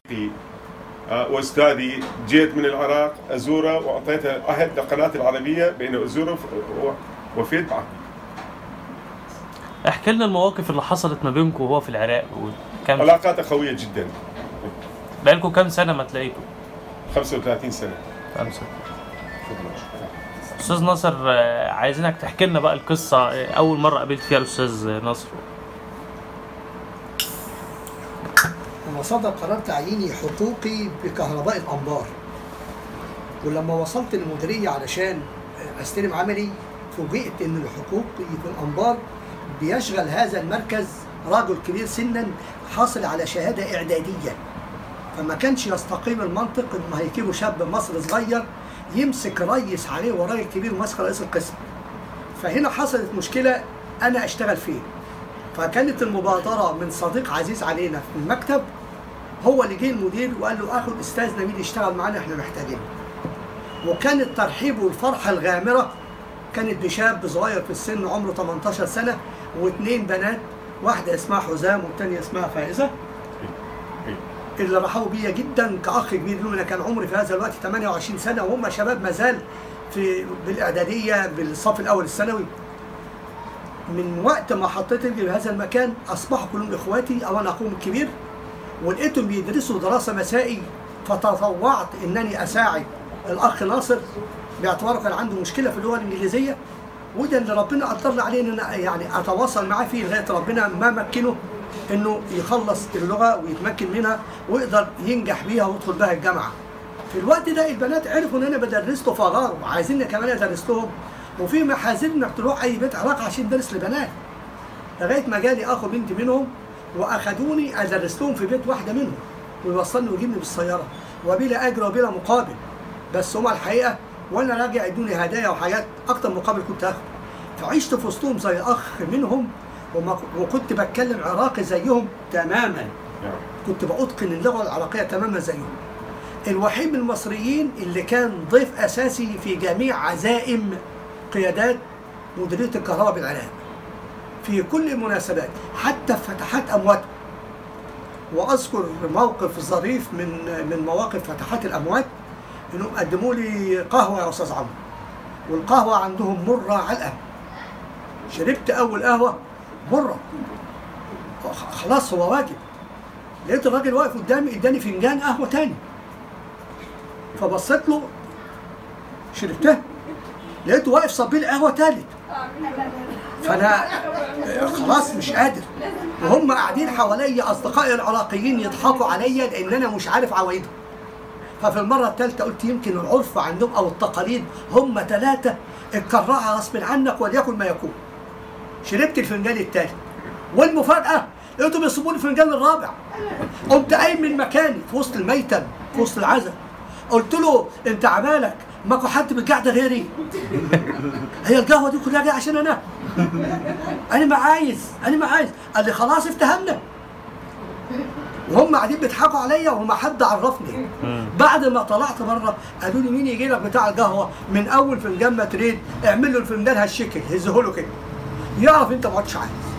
آه، واستاذي جيت من العراق ازوره واعطيته عهد لقناه العربيه بانه ازوره وفيت بعهدي. احكي لنا المواقف اللي حصلت ما بينكم وهو في العراق وكم علاقات قويه جدا. بقالكم كم سنه ما تلاقيتوا؟ 35 سنه. خمسة. استاذ ناصر آه، عايزينك تحكي لنا بقى القصه آه، اول مره قابلت فيها الاستاذ ناصر وصدر قرار تعييني حقوقي بكهرباء الانبار ولما وصلت المديريه علشان استلم عملي فوجئت ان الحقوق يكون انبار بيشغل هذا المركز رجل كبير سنا حاصل على شهاده اعداديه فما كانش يستقيم المنطق انه هيجيبوا شاب مصري صغير يمسك ريس عليه وراجل كبير ماسك رئيس القسم فهنا حصلت مشكله انا اشتغل فيه فكانت المبادره من صديق عزيز علينا في المكتب هو اللي جه المدير وقال له اخد استاذ نبيل يشتغل معانا احنا محتاجينه وكان الترحيب والفرحه الغامره كانت بشاب صغير في السن عمره 18 سنه واثنين بنات واحده اسمها حزام والثانيه اسمها فائزه اللي رحبوا بيا جدا كاخ كبير لهم انا كان عمري في هذا الوقت 28 سنه وهم شباب ما زال في بالاعداديه بالصف الاول الثانوي من وقت ما حطيت رجلي في هذا المكان اصبحوا كلهم اخواتي او انا اخوهم الكبير ولقيتهم بيدرسوا دراسه مسائي فتطوعت انني اساعد الاخ ناصر باعتباره كان عنده مشكله في اللغه الانجليزيه وده اللي ربنا قدرنا عليه ان انا يعني اتواصل معاه فيه لغايه ربنا ما مكنه انه يخلص اللغه ويتمكن منها ويقدر ينجح بيها ويدخل بها الجامعه. في الوقت ده البنات عرفوا ان انا بدرس له فغار وعايزيني كمان ادرس لهم وفي محاذير انك تروح اي بيت علاقه عشان تدرس لبنات. لغايه ما جالي اخو بنت منهم واخذوني ادرس لهم في بيت واحده منهم ويوصلني ويجيبني بالسياره وبلا اجر وبلا مقابل بس هما الحقيقه وانا راجع ادوني هدايا وحاجات اكتر مقابل كنت اخده فعشت في وسطهم زي اخ منهم وكنت بتكلم عراقي زيهم تماما كنت بأتقن اللغه العراقيه تماما زيهم الوحيد من المصريين اللي كان ضيف اساسي في جميع عزائم قيادات مديريه الكهرباء بالعراق في كل المناسبات حتى في فتحات اموات واذكر موقف ظريف من من مواقف فتحات الاموات انهم قدموا لي قهوه يا استاذ عمرو والقهوه عندهم مره علقه شربت اول قهوه مره خلاص هو واجب لقيت الراجل واقف قدامي اداني فنجان قهوه تاني فبصيت له شربتها لقيته واقف صب لي قهوه تالت فانا خلاص مش قادر وهم قاعدين حواليا اصدقائي العراقيين يضحكوا عليا لان انا مش عارف عوايدهم ففي المره الثالثه قلت يمكن العرف عندهم او التقاليد هم ثلاثه اتكرعها غصب عنك وليكن ما يكون شربت الفنجان الثالث والمفاجاه لقيتهم بيصبوا لي الفنجان الرابع قمت قايم من مكاني في وسط الميتم في وسط العزا قلت له انت عبالك ماكو حد بالقعده غيري هي القهوه دي كلها جايه عشان انا انا ما عايز انا ما عايز قال لي خلاص افتهمنا وهم قاعدين بيضحكوا عليا وما حد عرفني بعد ما طلعت بره قالوا لي مين يجي لك بتاع القهوه من اول فنجان ما تريد اعمل له الفنجان هالشكل هزه له كده يعرف انت ما عادش عايز